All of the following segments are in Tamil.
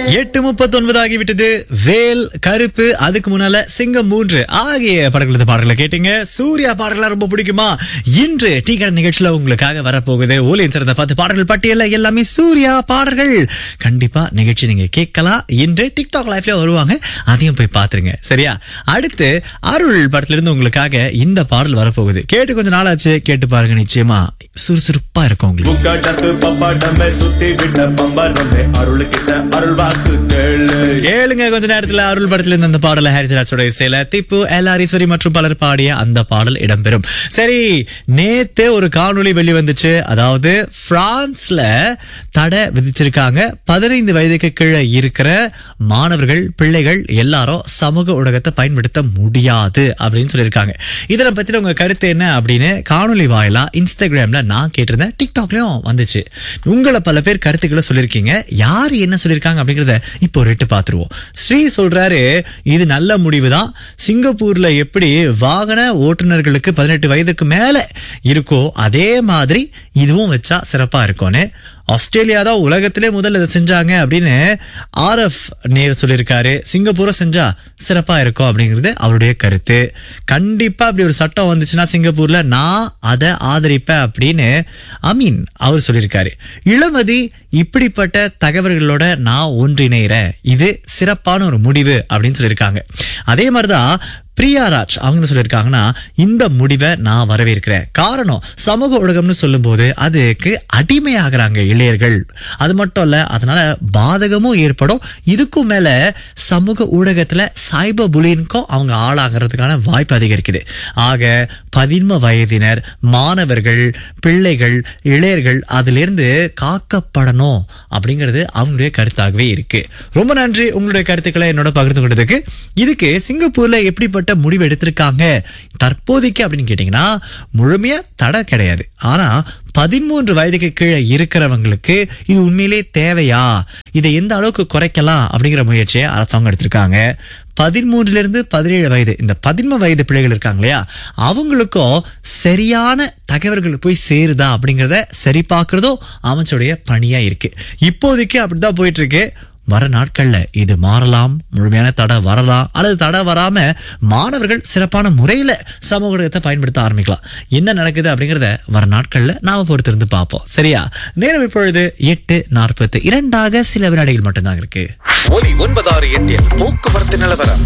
எட்டு முப்பத்தி ஒன்பது ஆகிவிட்டது வேல் கருப்பு அதுக்கு முன்னால சிங்கம் மூன்று ஆகிய படங்களது பாடல்களை கேட்டீங்க சூர்யா பாடல்கள் ரொம்ப பிடிக்குமா இன்று டீ கடை நிகழ்ச்சியில உங்களுக்காக வரப்போகுது ஓலியன் சிறந்த பத்து பாடல்கள் பட்டியல எல்லாமே சூர்யா பாடல்கள் கண்டிப்பா நிகழ்ச்சி நீங்க கேட்கலாம் இன்று டிக்டாக் லைஃப்ல வருவாங்க அதையும் போய் பாத்துருங்க சரியா அடுத்து அருள் படத்துல இருந்து உங்களுக்காக இந்த பாடல் வரப்போகுது கேட்டு கொஞ்ச நாளாச்சு கேட்டு பாருங்க நிச்சயமா சுறுசுறுப்பா இருக்கும் உங்களுக்கு புக்காட்டத்து பப்பாட்டமே சுத்தி விட்ட பம்பரமே அருள் கிட்ட அருள் வாக்கு கேளு கேளுங்க கொஞ்ச நேரத்துல அருள் படத்துல இருந்து அந்த பாடல ஹரிஜராஜோட இசையில திப்பு எல் ஹரீஸ்வரி மற்றும் பலர் பாடிய அந்த பாடல் இடம்பெறும் சரி நேத்து ஒரு காணொளி வெளிவந்துச்சு அதாவது பிரான்ஸ்ல தடை விதிச்சிருக்காங்க பதினைந்து வயதுக்கு கீழே இருக்கிற மாணவர்கள் பிள்ளைகள் எல்லாரும் சமூக ஊடகத்தை பயன்படுத்த முடியாது அப்படின்னு சொல்லியிருக்காங்க இதனை பத்தி உங்க கருத்து என்ன அப்படின்னு காணொளி வாயிலா இன்ஸ்டாகிராம்ல நான் கேட்டிருந்தேன் டிக்டாக்லயும் வந்துச்சு உங்களை பல பேர் கருத்துக்களை சொல்லியிருக்கீங்க யார் என்ன சொல்லியிருக்காங்க அப்படிங்கறத இப்போ ஒரு எட்டு பார்த்துருவோம் ஸ்ரீ சொல்றாரு இது நல்ல முடிவு தான் சிங்கப்பூர்ல எப்படி வாகன ஓட்டுநர்களுக்கு பதினெட்டு வயதுக்கு மேல இருக்கோ அதே மாதிரி இதுவும் வச்சா சிறப்பா இருக்கும்னு ஆஸ்திரேலியா தான் உலகத்திலே முதல்ல இதை செஞ்சாங்க அப்படின்னு ஆர்எஃப் நேர் சொல்லியிருக்காரு சிங்கப்பூரை செஞ்சா சிறப்பா இருக்கும் அப்படிங்கிறது அவருடைய கருத்து கண்டிப்பா அப்படி ஒரு சட்டம் வந்துச்சுன்னா சிங்கப்பூர்ல நான் அதை ஆதரிப்பேன் அப்படின்னு அமீன் அவர் சொல்லியிருக்காரு இளமதி இப்படிப்பட்ட தகவல்களோட நான் ஒன்றிணைகிறேன் இது சிறப்பான ஒரு முடிவு அப்படின்னு சொல்லியிருக்காங்க அதே மாதிரிதான் பிரியாராஜ் அவங்க சொல்லியிருக்காங்கன்னா இந்த முடிவை நான் வரவேற்கிறேன் காரணம் சமூக ஊடகம்னு சொல்லும்போது அதுக்கு அடிமையாகிறாங்க இளையர்கள் அது மட்டும் இல்ல அதனால பாதகமும் ஏற்படும் இதுக்கும் மேல சமூக ஊடகத்துல சைபர் புலினுக்கும் அவங்க ஆளாகிறதுக்கான வாய்ப்பு அதிகரிக்குது ஆக பதின்ம வயதினர் மாணவர்கள் பிள்ளைகள் இளையர்கள் அதிலிருந்து காக்கப்படணும் அப்படிங்கிறது அவங்களுடைய கருத்தாகவே இருக்கு ரொம்ப நன்றி உங்களுடைய கருத்துக்களை என்னோட பகிர்ந்து கொண்டதுக்கு இதுக்கு சிங்கப்பூர்ல எப்படிப்பட்ட முடிவு எடுத்திருக்காங்க தற்போதைக்கு அப்படின்னு கேட்டீங்கன்னா முழுமையா தடை கிடையாது ஆனா பதிமூன்று வயதுக்கு கீழே இருக்கிறவங்களுக்கு இது உண்மையிலே தேவையா இதை எந்த அளவுக்கு குறைக்கலாம் அப்படிங்கிற முயற்சியை அரசாங்கம் எடுத்திருக்காங்க பதிமூன்றுல இருந்து பதினேழு வயது இந்த பதின்ம வயது பிள்ளைகள் இருக்காங்க இல்லையா அவங்களுக்கும் சரியான தகவல்கள் போய் சேருதா அப்படிங்கறத சரி பார்க்கறதும் அமைச்சருடைய பணியா இருக்கு இப்போதைக்கு அப்படிதான் போயிட்டு இருக்கு வர நாட்கள்ல இது மாறலாம் முழுமையான தடை வரலாம் அல்லது தடை வராம மாணவர்கள் சிறப்பான முறையில சமூக ஊடகத்தை பயன்படுத்த ஆரம்பிக்கலாம் என்ன நடக்குது அப்படிங்கறத வர நாட்கள்ல நாம பொறுத்திருந்து பார்ப்போம் சரியா நேரம் இப்பொழுது எட்டு நாற்பத்து இரண்டாக சில வினாடிகள் மட்டும்தான் இருக்கு ஒலி ஒன்பதாறு எட்டில் போக்குவரத்து நிலவரம்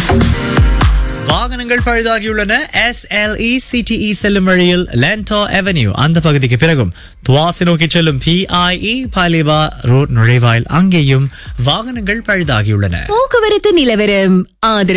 வாகனங்கள் பழுதாகியுள்ளன எஸ் எல் இ சிடிஇ செல்லும் வழியில் லென்டோ அவென்யூ அந்த பகுதிக்கு பிறகும் துவாசி நோக்கி செல்லும் பிஐஇ பாலிவா ரோட் நுழைவாயில் அங்கேயும் வாகனங்கள் பழுதாகியுள்ளன போக்குவரத்து நிலவரம் ஆதரவு